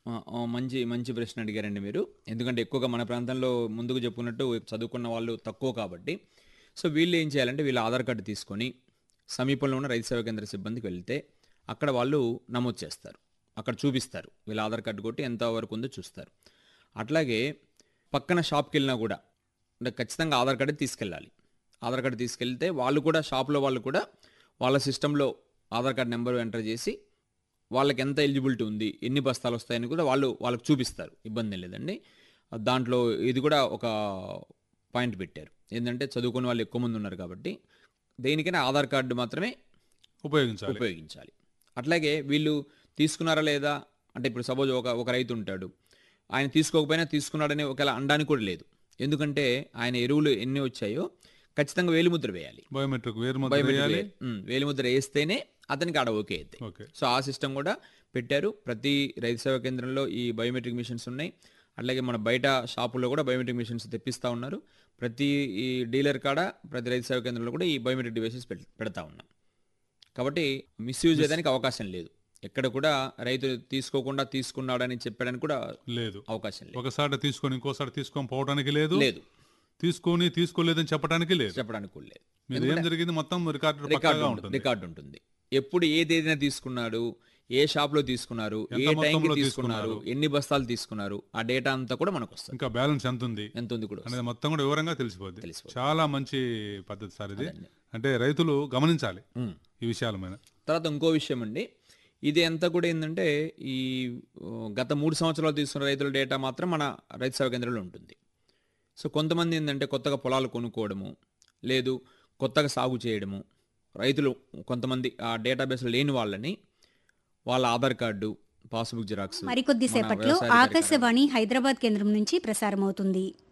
ఆ, ఆ, మంచి మంచి ప్రశ్న అడిగారండి మీరు ఎందుకంటే ఎక్కువగా మన ప్రాంతంలో ముందుకు చెప్పుకున్నట్టు చదువుకున్న వాళ్ళు తక్కువ కాబట్టి సో వీళ్ళు ఏం చేయాలంటే వీళ్ళ ఆధార్ కార్డు తీసుకొని సమీపంలో ఉన్న రైతు సేవా కేంద్ర సిబ్బందికి వెళ్తే అక్కడ వాళ్ళు నమోదు చేస్తారు అక్కడ చూపిస్తారు వీళ్ళ ఆధార్ కార్డు కొట్టి ఎంత వరకు ఉందో చూస్తారు అట్లాగే పక్కన షాప్కి వెళ్ళినా కూడా అంటే ఖచ్చితంగా ఆధార్ కార్డు తీసుకెళ్ళాలి ఆధార్ కార్డు తీసుకెళ్తే వాళ్ళు కూడా షాప్లో వాళ్ళు కూడా వాళ్ళ సిస్టంలో ఆధార్ కార్డు నెంబర్ ఎంటర్ చేసి వాళ్ళకి ఎంత ఎలిజిబిలిటీ ఉంది ఎన్ని బస్తాలు వస్తాయని కూడా వాళ్ళు వాళ్ళకి చూపిస్తారు ఇబ్బంది ఏం లేదండి దాంట్లో ఇది కూడా ఒక పాయింట్ పెట్టారు ఏంటంటే చదువుకునే వాళ్ళు ఎక్కువ మంది ఉన్నారు కాబట్టి దేనికైనా ఆధార్ కార్డు మాత్రమే ఉపయోగించాలి ఉపయోగించాలి అట్లాగే వీళ్ళు తీసుకున్నారా లేదా అంటే ఇప్పుడు సపోజ్ ఒక ఒక రైతు ఉంటాడు ఆయన తీసుకోకపోయినా తీసుకున్నాడని ఒకవేళ అనడానికి కూడా లేదు ఎందుకంటే ఆయన ఎరువులు ఎన్ని వచ్చాయో ఖచ్చితంగా వేలిముద్ర వేయాలి బయోమెట్రిక్ వేరు ముద్ర బయోమెట్రిక్ వేయాలి వే- ఉమ్, వేలిముద్ర వేస్తేనే అతనికి ఆడ ఓకే అవుతాయి ఓకే సో ఆ సిస్టమ్ కూడా పెట్టారు ప్రతి రైతు సేవా కేంద్రంలో ఈ బయోమెట్రిక్ మిషన్స్ ఉన్నాయి అట్లాగే మన బయట షాపుల్లో కూడా బయోమెట్రిక్ మిషన్స్ తెప్పిస్తూ ఉన్నారు ప్రతి ఈ డీలర్ కాడ ప్రతి రైతు సేవా కేంద్రంలో కూడా ఈ బయోమెట్రిక్ డివైసెస్ పెడతా ఉన్నాం కాబట్టి మిస్యూజ్ చేయడానికి అవకాశం లేదు ఎక్కడ కూడా రైతు తీసుకోకుండా తీసుకున్నాడని చెప్పడానికి కూడా లేదు అవకాశం లేదు ఒకసారి తీసుకొని ఇంకోసారి తీసుకొని పోవడానికి లేదు లేదు తీసుకొని తీసుకోలేదని చెప్పడానికి లేదు చెప్పడానికి కూడా లేదు మీరు ఏం జరిగింది మొత్తం రికార్డు రికార్డు పక్కాగా ఉంటుంది ఉంటుంది రికార్డు ఉంటుంది ఎప్పుడు ఏ తేదీన తీసుకున్నాడు ఏ షాప్ లో తీసుకున్నారు ఏ ఎంత టైంకి మొత్తంలో తీసుకున్నారు ఎన్ని బస్తాలు తీసుకున్నారు ఆ డేటా అంతా కూడా మనకు వస్తుంది ఇంకా బ్యాలెన్స్ ఎంత ఉంది ఎంత ఉంది కూడా వస్తుంది. అనేది మొత్తం కూడా వివరంగా తెలిసిపోద్ది తెలిసిపోద్ది. చాలా మంచి పద్ధతి సార్ ఇది అదండి. అంటే రైతులు గమనించాలి ఉమ్. ఈ విషయాల మీద తర్వాత ఇంకో విషయం అండి ఇది అంతా కూడా ఏంటంటే ఈ ఆ, గత మూడు సంవత్సరాలు తీసుకున్న రైతుల డేటా మాత్రం మన రైతు సేవా కేంద్రంలో ఉంటుంది సో కొంతమంది ఏంటంటే కొత్తగా పొలాలు కొనుక్కోవడము లేదు కొత్తగా సాగు చేయడము రైతులు కొంతమంది ఆ డేటాబేస్లో లేని వాళ్ళని వాళ్ళ ఆధార్ కార్డు పాస్బుక్ జిరాక్స్ మరికొద్ది మన సేపట్లో వ్యవసాయ పరికరాలు- ఆకాశవాణి హైదరాబాద్ కేంద్రం నుంచి ప్రసారమవుతుంది